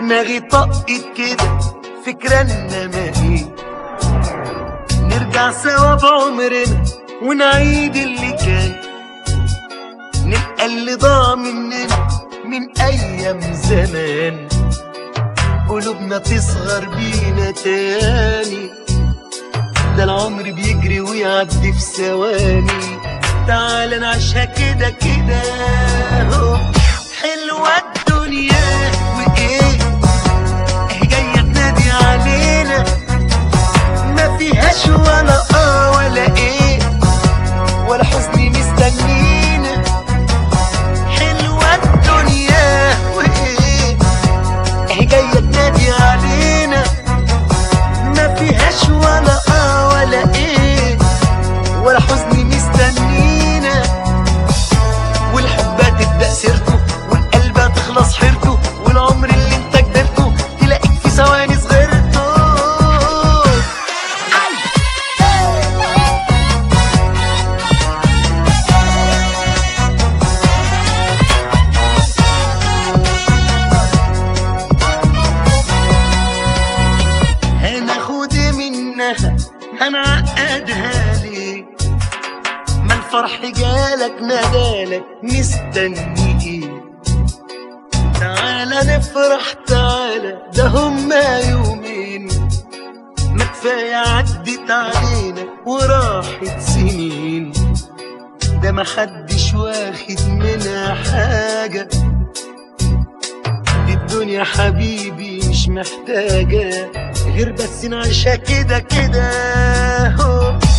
دماغي طقت كده فكرة انما ايه نرجع سوا بعمرنا ونعيد اللي كان نلقى اللي ضاع مننا من ايام زمان قلوبنا تصغر بينا تاني ده العمر بيجري ويعدي في ثواني تعال نعيشها كده كده اهو حلوة الدنيا وايه اهي جاية تنادي علينا ما فيهاش ولا اه ولا ايه ولا حزن مستنينا حلوة الدنيا وايه اهي جاية تنادي علينا ما فيهاش ولا اه ولا ايه ولا حزن مستنينا والحب تبدأ سيرته والقلب تخلص حيرته والعمر اللي انت كبرته تلاقيك في ثواني صغرته هناخد منها هنعقدها ليه ما الفرح جالك نادالك مستني ايه تعالى نفرح تعالى ده هما يومين ما كفاية عدت علينا وراحت سنين ده محدش واخد منها حاجة دي الدنيا حبيبي مش محتاجة غير بس نعيشها كده كده هو